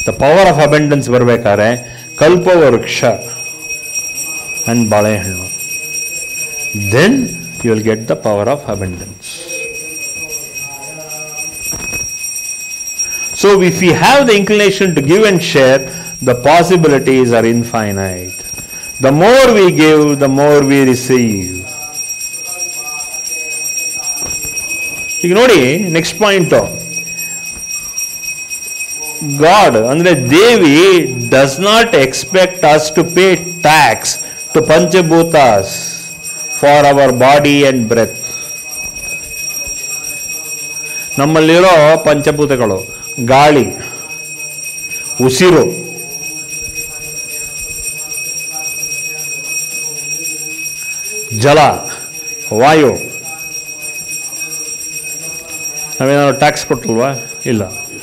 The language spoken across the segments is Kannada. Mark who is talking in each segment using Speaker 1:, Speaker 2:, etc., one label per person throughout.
Speaker 1: ದ ಪವರ್ ಆಫ್ ಅಬೆಂಡೆನ್ಸ್ ಬರಬೇಕಾದ್ರೆ ಕಲ್ಪವೃಕ್ಷ ಆ್ಯಂಡ್ ಬಾಳೆಹಣ್ಣು then you will get the power of abundance So, if we have the inclination to give and share, the possibilities are infinite. The more we give, the more we receive. ಈಗ ನೋಡಿ ನೆಕ್ಸ್ಟ್ ಪಾಯಿಂಟು ಗಾಡ್ ಅಂದರೆ ದೇವಿ does not expect us to pay tax to ಪಂಚಭೂತಾಸ್ for our body and breath ನಮ್ಮಲ್ಲಿರೋ ಪಂಚಭೂತಗಳು ಗಾಳಿ ಉಸಿರು ಜಲ ವಾಯು ನಾವೇನಾದ್ರು ಟ್ಯಾಕ್ಸ್ ಕೊಟ್ಟಲ್ವಾ ಇಲ್ಲ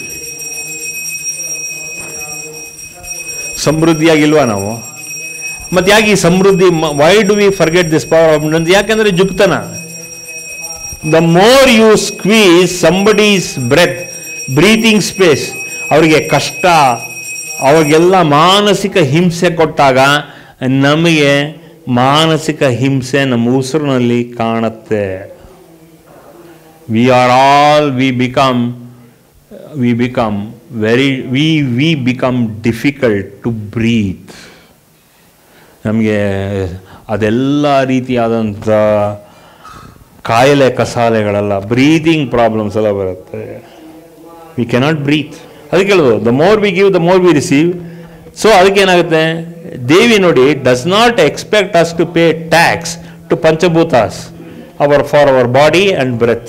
Speaker 1: ಸಮೃದ್ಧಿಯಾಗಿಲ್ವಾ ನಾವು ಮತ್ತೆ ಯಾಕೆ ಈ ಸಮೃದ್ಧಿ why do we forget this power of ಯಾಕೆಂದ್ರೆ ಜುಕ್ತನ the more you squeeze somebody's breath breathing space ಅವರಿಗೆ ಕಷ್ಟ ಅವಾಗೆಲ್ಲ ಮಾನಸಿಕ ಹಿಂಸೆ ಕೊಟ್ಟಾಗ ನಮಗೆ ಮಾನಸಿಕ ಹಿಂಸೆ ನಮ್ಮ ಉಸಿರಿನಲ್ಲಿ ಕಾಣುತ್ತೆ we are all we become we become very we we become difficult to breathe ನಮಗೆ ಅದೆಲ್ಲ ರೀತಿಯಾದಂಥ ಕಾಯಿಲೆ ಕಸಾಲೆಗಳೆಲ್ಲ ಬ್ರೀದಿಂಗ್ ಪ್ರಾಬ್ಲಮ್ಸ್ ಎಲ್ಲ ಬರುತ್ತೆ ವಿ ಕೆನಾಟ್ ಬ್ರೀತ್ ಅದಕ್ಕೆ ಹೇಳೋದು the more we give the more we receive so ಅದಕ್ಕೆ ಏನಾಗುತ್ತೆ ದೇವಿ ನೋಡಿ does not expect us to pay tax to ಪಂಚಭೂತಾಸ್ our for our body and breath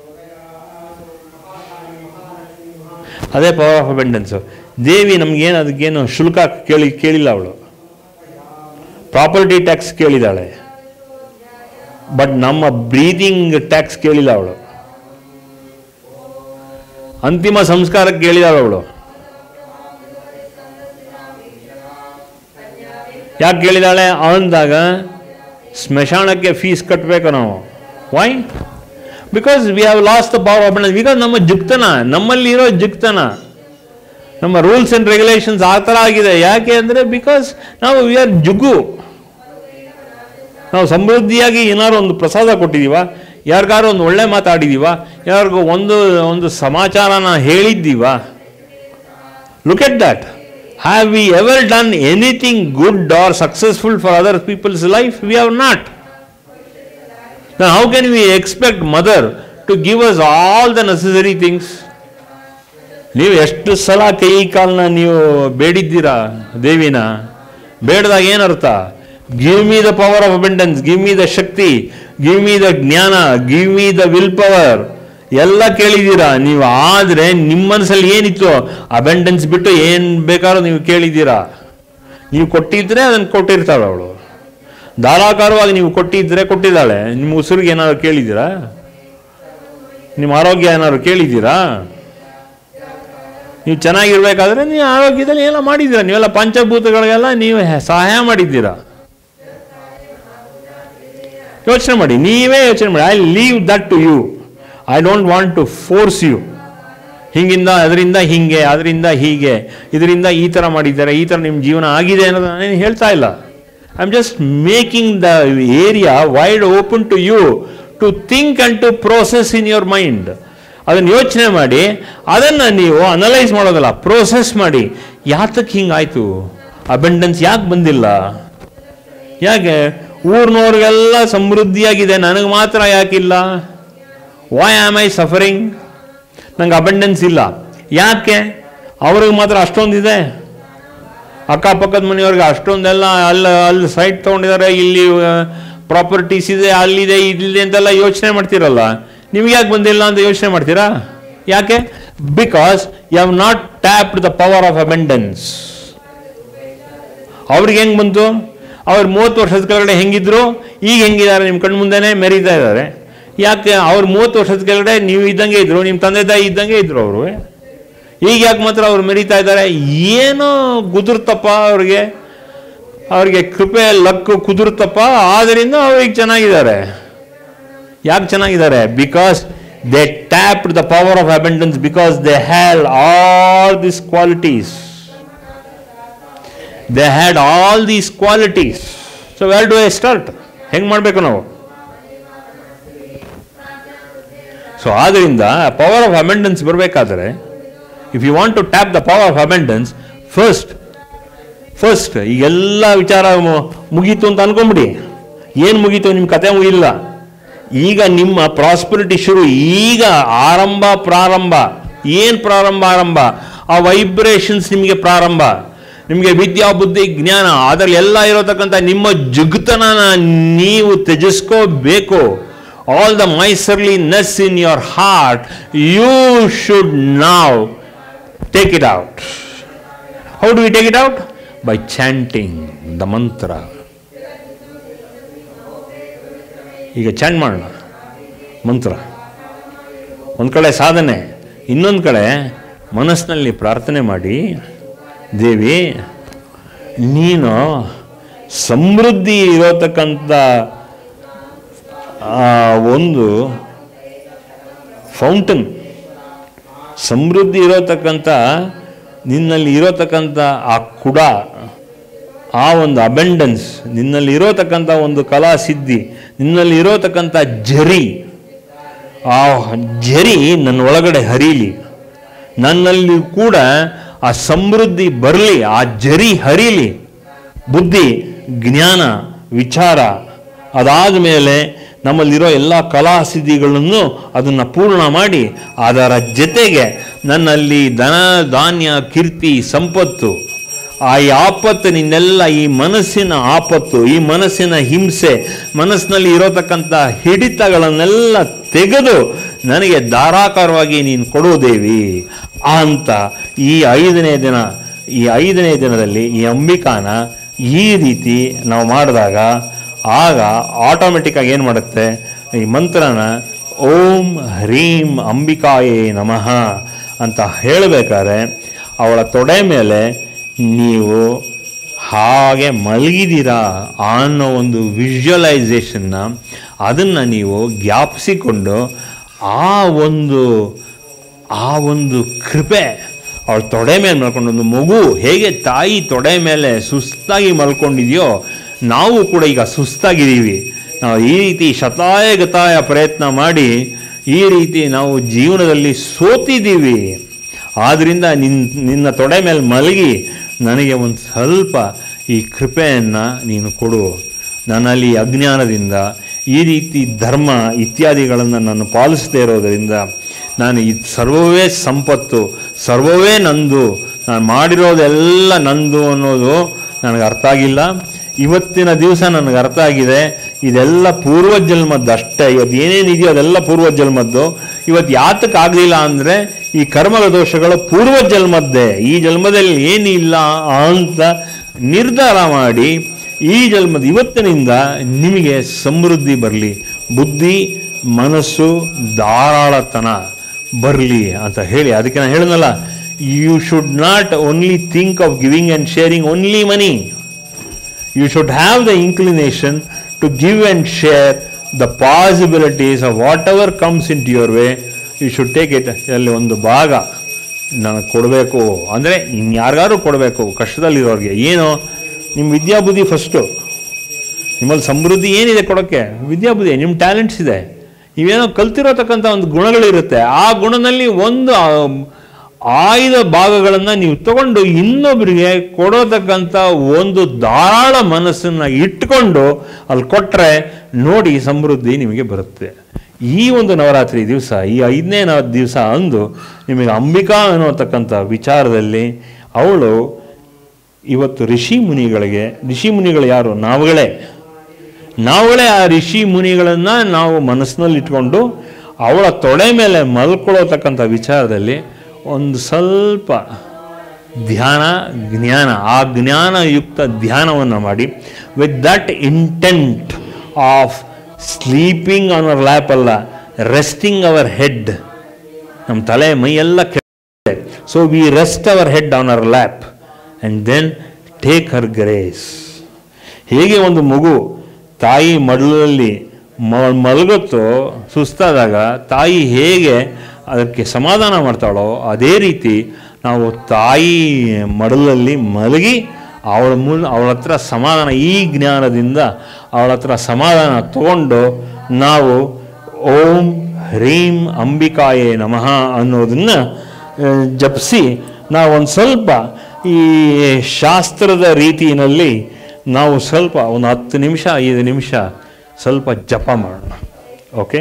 Speaker 1: ಅದೇ ಪವರ್ ಆಫ್ ಅಬೆಂಡೆನ್ಸು ದೇವಿ ನಮಗೇನು ಅದಕ್ಕೇನು ಶುಲ್ಕ ಕೇಳಿ ಕೇಳಿಲ್ಲ ಅವಳು ಪ್ರಾಪರ್ಟಿ ಟ್ಯಾಕ್ಸ್ ಕೇಳಿದಾಳೆ ಬಟ್ ನಮ್ಮ ಬ್ರೀದಿಂಗ್ ಟ್ಯಾಕ್ಸ್ ಕೇಳಿಲ್ಲ ಅವಳು ಅಂತಿಮ ಸಂಸ್ಕಾರಕ್ಕೆ ಕೇಳಿದಾಳೆ ಅವಳು ಯಾಕೆ ಕೇಳಿದಾಳೆ ಅಂದಾಗ ಸ್ಮಶಾನಕ್ಕೆ ಫೀಸ್ ಕಟ್ಟಬೇಕು ನಾವು why because we have lost the power of because ನಮ್ಮ ಜುಕ್ತನ ನಮ್ಮಲ್ಲಿರೋ ಜುಕ್ತನ ನಮ್ಮ ರೂಲ್ಸ್ ಆ್ಯಂಡ್ ರೆಗ್ಯುಲೇಷನ್ಸ್ ಆ ಥರ ಆಗಿದೆ ಯಾಕೆ ಅಂದರೆ ಬಿಕಾಸ್ ನಾವು ವಿ ಆರ್ ಜುಗು ನಾವು ಸಮೃದ್ಧಿಯಾಗಿ ಏನಾದ್ರು ಒಂದು ಪ್ರಸಾದ ಕೊಟ್ಟಿದ್ದೀವ ಯಾರಿಗಾರು ಒಂದು ಒಳ್ಳೆ ಮಾತಾಡಿದ್ದೀವ ಯಾರಿಗೂ ಒಂದು ಒಂದು ಸಮಾಚಾರನ ಹೇಳಿದ್ದೀವ look at that have we ever done anything good or successful for other people's life we have not how can we expect mother to give us all the necessary things ನೀವು ಎಷ್ಟು ಸಲ ಕೈ ಕಾಲನ್ನ ನೀವು ಬೇಡಿದ್ದೀರಾ ದೇವಿನ ಬೇಡದಾಗ ಏನರ್ಥ give me the power of abundance give me the ಶಕ್ತಿ ಗಿವ್ ಮೀ ದ ಜ್ಞಾನ give me the will power ಎಲ್ಲ ಕೇಳಿದ್ದೀರಾ ನೀವು ಆದರೆ ನಿಮ್ಮ ಮನಸ್ಸಲ್ಲಿ ಏನಿತ್ತು ಅಬೆಂಡೆನ್ಸ್ ಬಿಟ್ಟು ಏನು ಬೇಕಾದ್ರೂ ನೀವು ಕೇಳಿದ್ದೀರಾ ನೀವು ಕೊಟ್ಟಿದ್ರೆ ಅದನ್ನು ಕೊಟ್ಟಿರ್ತಾಳೆ ಅವಳು ಧಾರಾಕಾರವಾಗಿ ನೀವು ಕೊಟ್ಟಿದ್ರೆ ಕೊಟ್ಟಿದ್ದಾಳೆ ನಿಮ್ಮ ಉಸಿರಿಗೆ ಏನಾದ್ರು ಕೇಳಿದ್ದೀರಾ ನಿಮ್ಮ ಆರೋಗ್ಯ ಏನಾದ್ರು ಕೇಳಿದ್ದೀರಾ ನೀವು ಚೆನ್ನಾಗಿರ್ಬೇಕಾದ್ರೆ ನೀವು ಆರೋಗ್ಯದಲ್ಲಿ ಎಲ್ಲ ಮಾಡಿದ್ದೀರಾ ನೀವೆಲ್ಲ ಪಂಚಭೂತಗಳಿಗೆಲ್ಲ ನೀವು ಹೆ- ಸಹಾಯ ಮಾಡಿದ್ದೀರಾ ಯೋಚನೆ ಮಾಡಿ ನೀವೇ ಯೋಚನೆ ಮಾಡಿ I leave that to you I don't want to force you ಹಿಂಗಿಂದ ಅದರಿಂದ ಹಿಂಗೆ ಅದರಿಂದ ಹೀಗೆ ಇದರಿಂದ ಈ ಥರ ಮಾಡಿದ್ದಾರೆ ಈ ಥರ ನಿಮ್ಮ ಜೀವನ ಆಗಿದೆ ಅನ್ನೋದು ನಾನೇನು ಹೇಳ್ತಾ ಇಲ್ಲ I am just making the area wide open to you to think and to process in your mind ಅದನ್ನು ಯೋಚನೆ ಮಾಡಿ ಅದನ್ನು ನೀವು ಅನಲೈಸ್ ಮಾಡೋದಲ್ಲ ಪ್ರೋಸೆಸ್ ಮಾಡಿ ಯಾತಕ್ಕೆ ಹಿಂಗಾಯ್ತು ಅಬೆಂಡೆನ್ಸ್ ಯಾಕೆ ಬಂದಿಲ್ಲ ಯಾಕೆ ಊರ್ನವ್ರಿಗೆಲ್ಲ ಸಮೃದ್ಧಿಯಾಗಿದೆ ನನಗೆ ಮಾತ್ರ ಯಾಕಿಲ್ಲ ವಾಯ್ ಆಮ್ ಐ ಸಫರಿಂಗ್ ನಂಗೆ ಅಬೆಂಡೆನ್ಸ್ ಇಲ್ಲ ಯಾಕೆ ಅವ್ರಿಗೆ ಮಾತ್ರ ಅಷ್ಟೊಂದಿದೆ ಅಕ್ಕಪಕ್ಕದ ಮನೆಯವ್ರಿಗೆ ಅಷ್ಟೊಂದೆಲ್ಲ ಅಲ್ಲಿ ಅಲ್ಲಿ ಸೈಟ್ ತೊಗೊಂಡಿದ್ದಾರೆ ಇಲ್ಲಿ ಪ್ರಾಪರ್ಟೀಸ್ ಇದೆ ಅಲ್ಲಿದೆ ಇಲ್ಲಿದೆ ಅಂತೆಲ್ಲ ಯೋಚನೆ ಮಾಡ್ತೀರಲ್ಲ ನಿಮ್ಗೆ ಯಾಕೆ ಬಂದಿಲ್ಲ ಅಂತ ಯೋಚನೆ ಮಾಡ್ತೀರಾ ಯಾಕೆ because you have not tapped the power of abundance ಅವ್ರಿಗೆ ಹೆಂಗೆ ಬಂತು ಅವ್ರು ಮೂವತ್ತು ವರ್ಷದ ಕೆಳಗಡೆ ಹೆಂಗಿದ್ರು ಈಗ ಹೆಂಗಿದ್ದಾರೆ ನಿಮ್ಮ ಕಣ್ಣು ಮುಂದೆನೇ ಮೆರೀತಾ ಇದ್ದಾರೆ ಯಾಕೆ ಅವ್ರು ಮೂವತ್ತು ವರ್ಷದ ಕೆಳಗಡೆ ನೀವು ಇದ್ದಂಗೆ ಇದ್ರು ನಿಮ್ಮ ತಂದೆ ತಾಯಿ ಇದ್ದಂಗೆ ಇದ್ರು ಅವರು ಈಗ ಯಾಕೆ ಮಾತ್ರ ಅವ್ರು ಮೆರೀತಾ ಇದ್ದಾರೆ ಏನೋ ಕುದುರ್ತಪ್ಪ ಅವ್ರಿಗೆ ಅವ್ರಿಗೆ ಕೃಪೆ ಲಕ್ಕು ಕುದುರ್ತಪ್ಪ ಆದ್ದರಿಂದ ಅವ್ರಿಗೆ ಚೆನ್ನಾಗಿದ್ದಾರೆ ಯಾಕೆ ಚೆನ್ನಾಗಿದ್ದಾರೆ because they tapped the power of abundance because they had all this qualities they had all these qualities so where do I start ಹೆಂಗೆ ಮಾಡಬೇಕು ನಾವು ಸೊ ಆದ್ದರಿಂದ ಪವರ್ ಆಫ್ ಅಮೆಂಡೆನ್ಸ್ ಬರಬೇಕಾದ್ರೆ if you want to tap the power of abundance first first ಈಗೆಲ್ಲ ವಿಚಾರ ಮು- ಮುಗೀತು ಅಂತ ಅನ್ಕೊಂಬಿಡಿ ಏನು ಮುಗೀತು ನಿಮ್ಮ ಕತೆ ಮುಗಿಲ್ಲ ಈಗ ನಿಮ್ಮ ಪ್ರಾಸ್ಪರಿಟಿ ಶುರು ಈಗ ಆರಂಭ ಪ್ರಾರಂಭ ಏನು ಪ್ರಾರಂಭ ಆರಂಭ ಆ ವೈಬ್ರೇಷನ್ಸ್ ನಿಮಗೆ ಪ್ರಾರಂಭ ನಿಮಗೆ ವಿದ್ಯಾ ಬುದ್ಧಿ ಜ್ಞಾನ ಅದರಲ್ಲಿ ಎಲ್ಲ ಇರತಕ್ಕಂಥ ನಿಮ್ಮ ಜುಗ್ತನ ನೀವು ತ್ಯಜಿಸ್ಕೋಬೇಕು all the miserliness in your heart you should now take it out how do we take it out by chanting the mantra ಈಗ ಚಾಂಟ್ ಮಾಡೋಣ ಮಂತ್ರ ಒಂದು ಕಡೆ ಸಾಧನೆ ಇನ್ನೊಂದು ಕಡೆ ಮನಸ್ಸಿನಲ್ಲಿ ಪ್ರಾರ್ಥನೆ ಮಾಡಿ ದೇವಿ ನೀನು ಸಮೃದ್ಧಿ ಇರತಕ್ಕಂಥ ಆ ಒಂದು ಫೌಂಟನ್ ಸಮೃದ್ಧಿ ಇರೋತಕ್ಕಂಥ ನಿನ್ನಲ್ಲಿ ಇರೋತಕ್ಕಂಥ ಆ ಕುಡ ಆ ಒಂದು ಅಬೆಂಡೆನ್ಸ್ ನಿನ್ನಲ್ಲಿ ಇರೋತಕ್ಕಂಥ ಒಂದು ಕಲಾ ಸಿದ್ಧಿ ನಿನ್ನಲ್ಲಿ ಇರೋತಕ್ಕಂಥ ಜರಿ ಆ ಜರಿ ನನ್ನ ಒಳಗಡೆ ಹರೀಲಿ ನನ್ನಲ್ಲಿ ಕೂಡ ಆ ಸಮೃದ್ಧಿ ಬರಲಿ ಆ ಜರಿ ಹರೀಲಿ ಬುದ್ಧಿ ಜ್ಞಾನ ವಿಚಾರ ಅದಾದ ಮೇಲೆ ನಮ್ಮಲ್ಲಿರೋ ಎಲ್ಲ ಕಲಾ ಸಿದ್ಧಿಗಳನ್ನು ಅದನ್ನು ಪೂರ್ಣ ಮಾಡಿ ಅದರ ಜೊತೆಗೆ ನನ್ನಲ್ಲಿ ಧನ ಧಾನ್ಯ ಕೀರ್ತಿ ಸಂಪತ್ತು ಆ ಈ ಆಪತ್ತಿನಿಂದೆಲ್ಲ ಈ ಮನಸ್ಸಿನ ಆಪತ್ತು ಈ ಮನಸ್ಸಿನ ಹಿಂಸೆ ಮನಸ್ಸಿನಲ್ಲಿ ಇರೋತಕ್ಕಂಥ ಹಿಡಿತಗಳನ್ನೆಲ್ಲ ತೆಗೆದು ನನಗೆ ಧಾರಾಕಾರವಾಗಿ ನೀನು ಕೊಡು ದೇವಿ ಅಂತ ಈ ಐದನೇ ದಿನ ಈ ಐದನೇ ದಿನದಲ್ಲಿ ಈ ಅಂಬಿಕಾನ ಈ ರೀತಿ ನಾವು ಮಾಡಿದಾಗ ಆಗ ಆಟೋಮೆಟಿಕ್ಕಾಗಿ ಏನು ಮಾಡುತ್ತೆ ಈ ಮಂತ್ರನ ಓಂ ಹ್ರೀಂ ಅಂಬಿಕಾಯೇ ನಮಃ ಅಂತ ಹೇಳಬೇಕಾದ್ರೆ ಅವಳ ತೊಡೆ ಮೇಲೆ ನೀವು ಹಾಗೆ ಮಲಗಿದ್ದೀರಾ ಅನ್ನೋ ಒಂದು ವಿಜುವಲೈಸೇಷನ್ನ ಅದನ್ನು ನೀವು ಜ್ಞಾಪಿಸಿಕೊಂಡು ಆ ಒಂದು ಆ ಒಂದು ಕೃಪೆ ಅವಳ ತೊಡೆ ಮೇಲೆ ಮಲ್ಕೊಂಡು ಒಂದು ಮಗು ಹೇಗೆ ತಾಯಿ ತೊಡೆ ಮೇಲೆ ಸುಸ್ತಾಗಿ ಮಲ್ಕೊಂಡಿದೆಯೋ ನಾವು ಕೂಡ ಈಗ ಸುಸ್ತಾಗಿದ್ದೀವಿ ನಾವು ಈ ರೀತಿ ಶತಾಯ ಗತಾಯ ಪ್ರಯತ್ನ ಮಾಡಿ ಈ ರೀತಿ ನಾವು ಜೀವನದಲ್ಲಿ ಸೋತಿದ್ದೀವಿ ಆದ್ದರಿಂದ ನಿನ್ ನಿನ್ನ ತೊಡೆ ಮೇಲೆ ಮಲಗಿ ನನಗೆ ಒಂದು ಸ್ವಲ್ಪ ಈ ಕೃಪೆಯನ್ನು ನೀನು ಕೊಡು ನನ್ನಲ್ಲಿ ಅಜ್ಞಾನದಿಂದ ಈ ರೀತಿ ಧರ್ಮ ಇತ್ಯಾದಿಗಳನ್ನು ನಾನು ಪಾಲಿಸದೇ ಇರೋದರಿಂದ ನಾನು ಈ ಸರ್ವವೇ ಸಂಪತ್ತು ಸರ್ವವೇ ನಂದು ನಾನು ಮಾಡಿರೋದೆಲ್ಲ ನಂದು ಅನ್ನೋದು ನನಗೆ ಅರ್ಥ ಆಗಿಲ್ಲ ಇವತ್ತಿನ ದಿವಸ ನನಗೆ ಅರ್ಥ ಆಗಿದೆ ಇದೆಲ್ಲ ಪೂರ್ವಜನ್ಮದ್ದು ಅಷ್ಟೇ ಇವತ್ತು ಏನೇನಿದೆಯೋ ಅದೆಲ್ಲ ಪೂರ್ವಜನ್ಮದ್ದು ಇವತ್ತು ಯಾತಕ್ಕೆ ಆಗಲಿಲ್ಲ ಅಂದರೆ ಈ ಕರ್ಮಗಳ ದೋಷಗಳು ಪೂರ್ವಜನ್ಮದ್ದೇ ಈ ಜನ್ಮದಲ್ಲಿ ಏನಿಲ್ಲ ಅಂತ ನಿರ್ಧಾರ ಮಾಡಿ ಈ ಜನ್ಮದ ಇವತ್ತಿನಿಂದ ನಿಮಗೆ ಸಮೃದ್ಧಿ ಬರಲಿ ಬುದ್ಧಿ ಮನಸ್ಸು ಧಾರಾಳತನ ಬರಲಿ ಅಂತ ಹೇಳಿ ಅದಕ್ಕೆ ನಾನು ಹೇಳಿದ್ನಲ್ಲ you should not only think of giving and sharing only money you should have the inclination to give and share the possibilities of whatever comes into your way you should take it ಅಲ್ಲಿ ಒಂದು ಭಾಗ ನನಗೆ ಕೊಡಬೇಕು ಅಂದರೆ ಇನ್ಯಾರಿಗಾರು ಕೊಡಬೇಕು ಕಷ್ಟದಲ್ಲಿರೋರಿಗೆ ಏನು ನಿಮ್ಮ ವಿದ್ಯಾಬುದ್ಧಿ ಫಸ್ಟು ನಿಮ್ಮಲ್ಲಿ ಸಮೃದ್ಧಿ ಏನಿದೆ ಕೊಡೋಕ್ಕೆ ವಿದ್ಯಾಬುದ್ಧಿ ನಿಮ್ಮ ಟ್ಯಾಲೆಂಟ್ಸ್ ಇದೆ ನೀವೇನೋ ಕಲ್ತಿರೋತಕ್ಕಂಥ ಒಂದು ಗುಣಗಳಿರುತ್ತೆ ಆ ಗುಣದಲ್ಲಿ ಒಂದು ಆ, ಆಯ್ದ ಭಾಗಗಳನ್ನು ನೀವು ತಗೊಂಡು ಇನ್ನೊಬ್ಬರಿಗೆ ಕೊಡೋತಕ್ಕಂಥ ಒಂದು ಧಾರಾಳ ಮನಸ್ಸನ್ನು ಇಟ್ಕೊಂಡು ಅಲ್ಲಿ ಕೊಟ್ಟರೆ ನೋಡಿ ಸಮೃದ್ಧಿ ನಿಮಗೆ ಬರುತ್ತೆ ಈ ಒಂದು ನವರಾತ್ರಿ ದಿವಸ ಈ ಐದನೇ ನವ ದಿವಸ ಅಂದು ನಿಮಗೆ ಅಂಬಿಕಾ ಅನ್ನೋತಕ್ಕಂಥ ವಿಚಾರದಲ್ಲಿ ಅವಳು ಇವತ್ತು ಋಷಿ ಮುನಿಗಳಿಗೆ ಋಷಿ ಮುನಿಗಳು ಯಾರು ನಾವುಗಳೇ ನಾವುಗಳೇ ಆ ಋಷಿ ಮುನಿಗಳನ್ನು ನಾವು ಮನಸ್ಸಿನಲ್ಲಿ ಇಟ್ಕೊಂಡು ಅವಳ ತೊಡೆ ಮೇಲೆ ಮಲ್ಕೊಳ್ಳೋತಕ್ಕಂಥ ವಿಚಾರದಲ್ಲಿ ಒಂದು ಸ್ವಲ್ಪ ಧ್ಯಾನ ಜ್ಞಾನ ಆ ಜ್ಞಾನಯುಕ್ತ ಧ್ಯಾನವನ್ನು ಮಾಡಿ with that intent of sleeping on our lap ಅಲ್ಲ ರೆಸ್ಟಿಂಗ್ ಅವರ್ ಹೆಡ್ ನಮ್ಮ ತಲೆ ಮೈಯೆಲ್ಲ ಕೆಳಗೆ so we rest our head on our lap and then take her grace ಹೇಗೆ ಒಂದು ಮಗು ತಾಯಿ ಮಡಲಲ್ಲಿ ಮ ಮಲಗುತ್ತೋ ಸುಸ್ತಾದಾಗ ತಾಯಿ ಹೇಗೆ ಅದಕ್ಕೆ ಸಮಾಧಾನ ಮಾಡ್ತಾಳೋ ಅದೇ ರೀತಿ ನಾವು ತಾಯಿ ಮಡಲಲ್ಲಿ ಮಲಗಿ ಅವಳ ಮೂಲ ಅವಳ ಹತ್ರ ಸಮಾಧಾನ ಈ ಜ್ಞಾನದಿಂದ ಅವಳ ಹತ್ರ ಸಮಾಧಾನ ತಗೊಂಡು ನಾವು ಓಂ ಹ್ರೀಂ ಅಂಬಿಕಾಯೇ ನಮಃ ಅನ್ನೋದನ್ನು ಜಪಿಸಿ ನಾವು ಒಂದು ಸ್ವಲ್ಪ ಈ ಶಾಸ್ತ್ರದ ರೀತಿಯಲ್ಲಿ ನಾವು ಸ್ವಲ್ಪ ಒಂದು ಹತ್ತು ನಿಮಿಷ ಐದು ನಿಮಿಷ ಸ್ವಲ್ಪ ಜಪ ಮಾಡೋಣ ಓಕೆ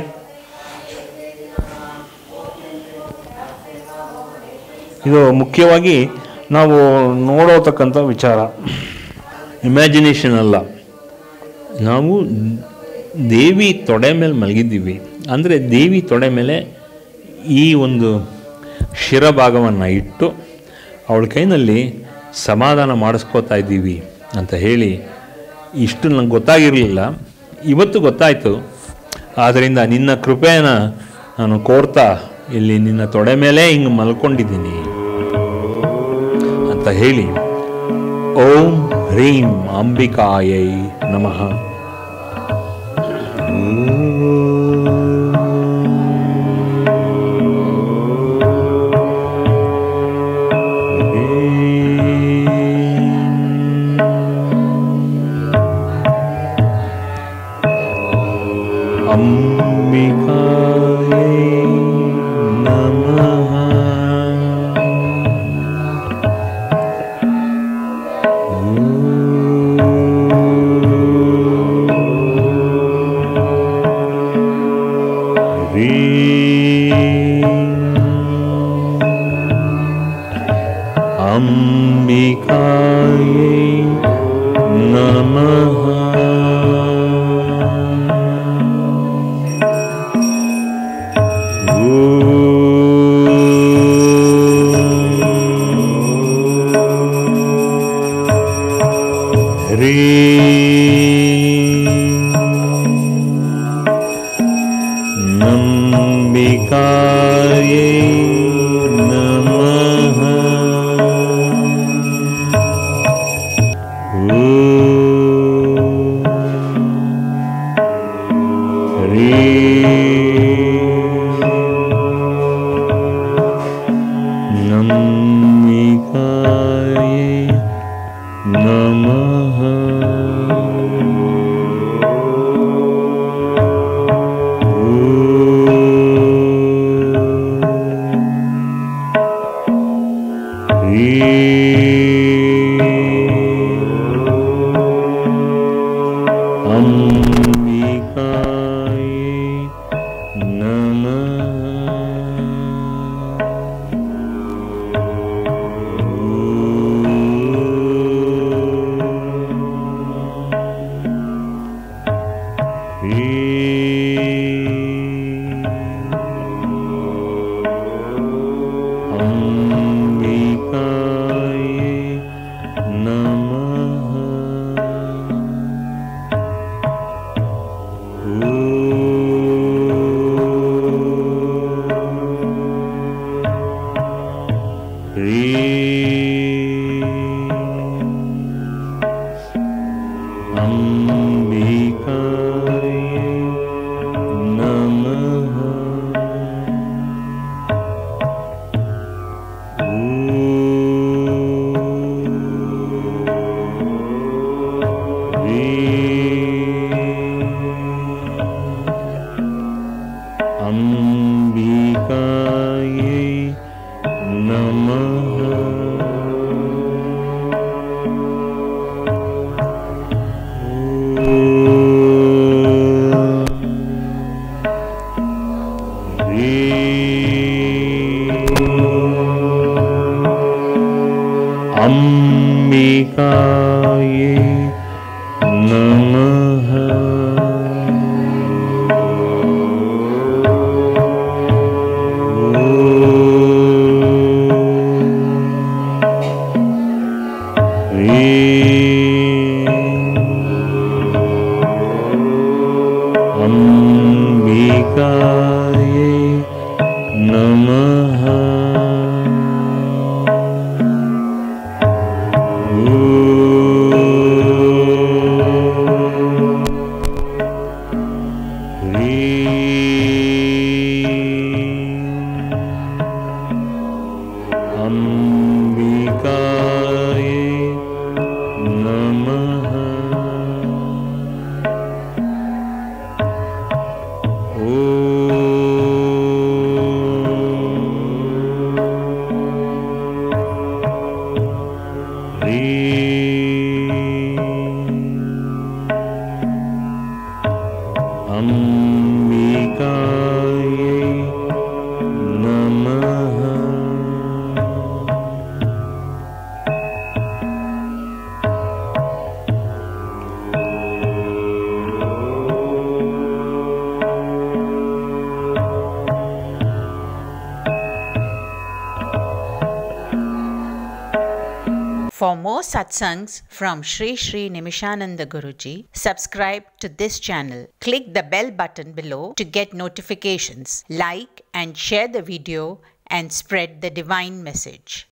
Speaker 1: ಇದು ಮುಖ್ಯವಾಗಿ ನಾವು ನೋಡೋತಕ್ಕಂಥ ವಿಚಾರ ಇಮ್ಯಾಜಿನೇಷನ್ ಅಲ್ಲ ನಾವು ದೇವಿ ತೊಡೆ ಮೇಲೆ ಮಲಗಿದ್ದೀವಿ ಅಂದರೆ ದೇವಿ ತೊಡೆ ಮೇಲೆ ಈ ಒಂದು ಶಿರಭಾಗವನ್ನು ಇಟ್ಟು ಅವಳ ಕೈನಲ್ಲಿ ಸಮಾಧಾನ ಮಾಡಿಸ್ಕೋತಾ ಇದ್ದೀವಿ ಅಂತ ಹೇಳಿ ಇಷ್ಟು ನಂಗೆ ಗೊತ್ತಾಗಿರಲಿಲ್ಲ ಇವತ್ತು ಗೊತ್ತಾಯಿತು ಆದ್ದರಿಂದ ನಿನ್ನ ಕೃಪೆನ ನಾನು ಕೋರ್ತಾ ಇಲ್ಲಿ ನಿನ್ನ ತೊಡೆ ಮೇಲೆ ಹಿಂಗೆ ಮಲ್ಕೊಂಡಿದ್ದೀನಿ ಅಂತ ಹೇಳಿ ಓಂ ಹ್ರೀಂ ಅಂಬಿಕಾಯೈ ನಮಃ ಅಂಬಿಕಾಯೈ ನಮಃ ಅಂಬಿಕಾಯೈ ನಮಃ ನಂಬಿಕಾಯೇ ನಮಃ ನಂಬಿಕಾಯೇ ನಮಃ ಅಂಬಿಕಾಯೇ ಅಂಬಿಕಾಯೇ ನಮಃ ಅಂಬಿಕಾಯೇ ನಮಃ ಅಂಬಿಕಾಯೇ ನಮಃ ಅಂಬಿಕಾಯೇ ನಮಃ ಅಂಬಿಕಾಯೇ ನಮಃ ಅಂಬಿಕಾಯೇ अम्बिकायै नमः
Speaker 2: For more satsangs from Sri Sri Nimishananda Guruji, subscribe to this channel. Click the bell button below to get notifications. Like and share the video and spread the divine message.